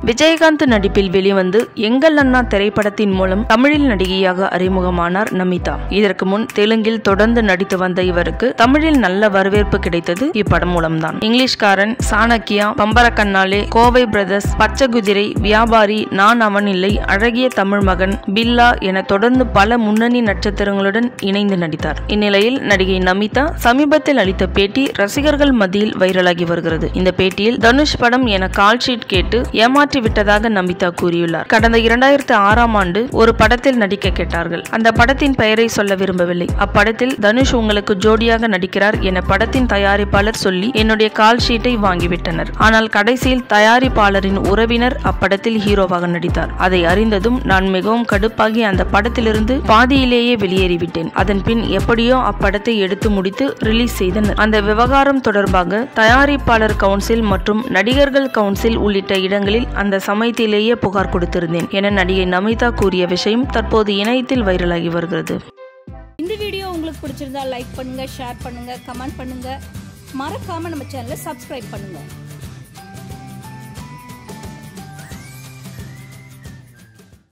விஜயகாந்த் நடிப்பில் வெளிவந்து எங்கள் அண்ணா திரைப்படத்தின் மூலம் தமிழில் நடிகையாக அறிமுகமானார் நமிதா இதற்கு முன் தெலுங்கில் தொடர்ந்து நடித்து வந்த இவருக்கு தமிழில் நல்ல வரவேற்பு கிடைத்தது இப்படம் மூலம்தான் இங்கிலீஷ்காரன் சாணக்கியா பம்பரக்கண்ணாலே கோவை பிரதர்ஸ் பச்சை குதிரை வியாபாரி நான் அவன் இல்லை அழகிய தமிழ் மகன் பில்லா என தொடர்ந்து பல முன்னணி நட்சத்திரங்களுடன் இணைந்து நடித்தார் இந்நிலையில் நடிகை நமிதா சமீபத்தில் அளித்த பேட்டி ரசிகர்கள் மத்தியில் வைரலாகி வருகிறது இந்த பேட்டியில் தனுஷ் படம் என கால் ஷீட் கேட்டு ஏமாற்றி விட்டதாக நமிதா கூறியுள்ளார் கடந்த இரண்டாயிரத்து ஆறாம் ஆண்டு ஒரு படத்தில் நடிக்க கேட்டார்கள் அந்த படத்தின் பெயரை சொல்ல விரும்பவில்லை அப்படத்தில் தனுஷ் உங்களுக்கு ஜோடியாக நடிக்கிறார் என படத்தின் தயாரிப்பாளர் சொல்லி என்னுடைய கால் ஷீட்டை வாங்கிவிட்டனர் ஆனால் கடைசியில் தயாரிப்பாளரின் உறவினர் அப்படத்தில் ஹீரோவாக நடித்தார் அதை அறிந்ததும் நான் மிகவும் கடுப்பாகி அந்த படத்திலிருந்து பாதியிலேயே வெளியேறிவிட்டேன் அதன் பின் எப்படியோ அப்படத்தை எடுத்து முடித்து ரிலீஸ் செய்தனர் அந்த விவகாரம் தொடர்பாக தயாரிப்பாளர் கவுன்சில் மற்றும் நடிகர்கள் கவுன்சில் உள்ளிட்ட இடங்களில் அந்த சமயத்திலேயே புகார் கொடுத்திருந்தேன் என நடிகை நமிதா கூறிய விஷயம் தற்போது இணையத்தில் வைரலாகி வருகிறது இந்த வீடியோ உங்களுக்கு பிடிச்சிருந்தா லைக் பண்ணுங்க ஷேர் பண்ணுங்க கமெண்ட் பண்ணுங்க மறக்காம நம்ம சேனலை சப்ஸ்கிரைப் பண்ணுங்க